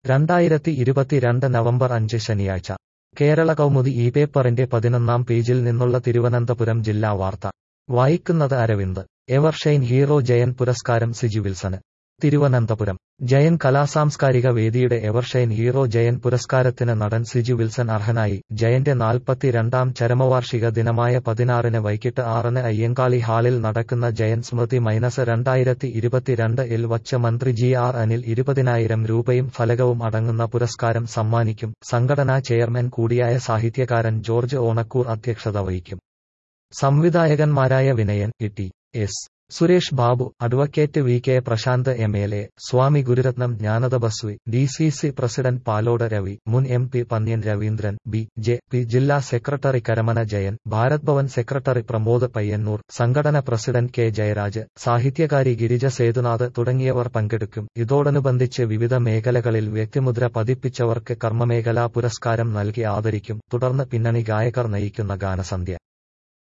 രണ്ടായിരത്തി ഇരുപത്തിരണ്ട് നവംബർ അഞ്ച് ശനിയാഴ്ച കേരള കൗമുദി ഈ പേപ്പറിന്റെ പതിനൊന്നാം പേജിൽ നിന്നുള്ള തിരുവനന്തപുരം ജില്ലാ വാർത്ത വായിക്കുന്നത് അരവിന്ദ് എവർഷൈൻ ഹീറോ ജയൻ പുരസ്കാരം സിജു വിൽസന് തിരുവനന്തപുരം ജയൻ കലാസാംസ്കാരിക വേദിയുടെ എവർഷൈൻ ഹീറോ ജയൻ പുരസ്കാരത്തിന് നടൻ സിജു വിൽസൺ അർഹനായി ജയന്റെ നാൽപ്പത്തിരണ്ടാം ചരമവാർഷിക ദിനമായ പതിനാറിന് വൈകിട്ട് ആറിന് അയ്യങ്കാളി ഹാളിൽ നടക്കുന്ന ജയൻ സ്മൃതി മൈനസ് രണ്ടായിരത്തി ഇരുപത്തിരണ്ട് ഇൽ വച്ച് മന്ത്രി ജി ആർ അനിൽ ഇരുപതിനായിരം രൂപയും ഫലകവും അടങ്ങുന്ന പുരസ്കാരം സമ്മാനിക്കും സംഘടനാ ചെയർമാൻ കൂടിയായ സാഹിത്യകാരൻ ജോർജ് ഓണക്കൂർ അധ്യക്ഷത വഹിക്കും സംവിധായകന്മാരായ Vinayan E T S Suresh Babu advocate V K Prashanth M L A Swami Gururatnam ജ്ഞാനദ ബസ്വി D C C president Palode Ravi മുൻ M P Pannyan Raveendran B J P ജില്ലാ സെക്രട്ടറി കരമന ജയൻ ഭാരത് ഭവൻ സെക്രട്ടറി പ്രമോദ് പയ്യന്നൂർ സംഘടന പ്രസിഡന്റ് കെ ജയരാജ് സാഹിത്യകാരി ഗിരിജ സേതുനാഥ് തുടങ്ങിയവർ പങ്കെടുക്കും ഇതോടനുബന്ധിച്ച് വിവിധ മേഖലകളിൽ വ്യക്തിമുദ്ര പതിപ്പിച്ചവർക്ക് കർമ്മമേഖലാ പുരസ്കാരം നൽകി ആദരിക്കും തുടർന്ന് പിന്നണി ഗായകർ നയിക്കുന്ന ഗാനസന്ധ്യ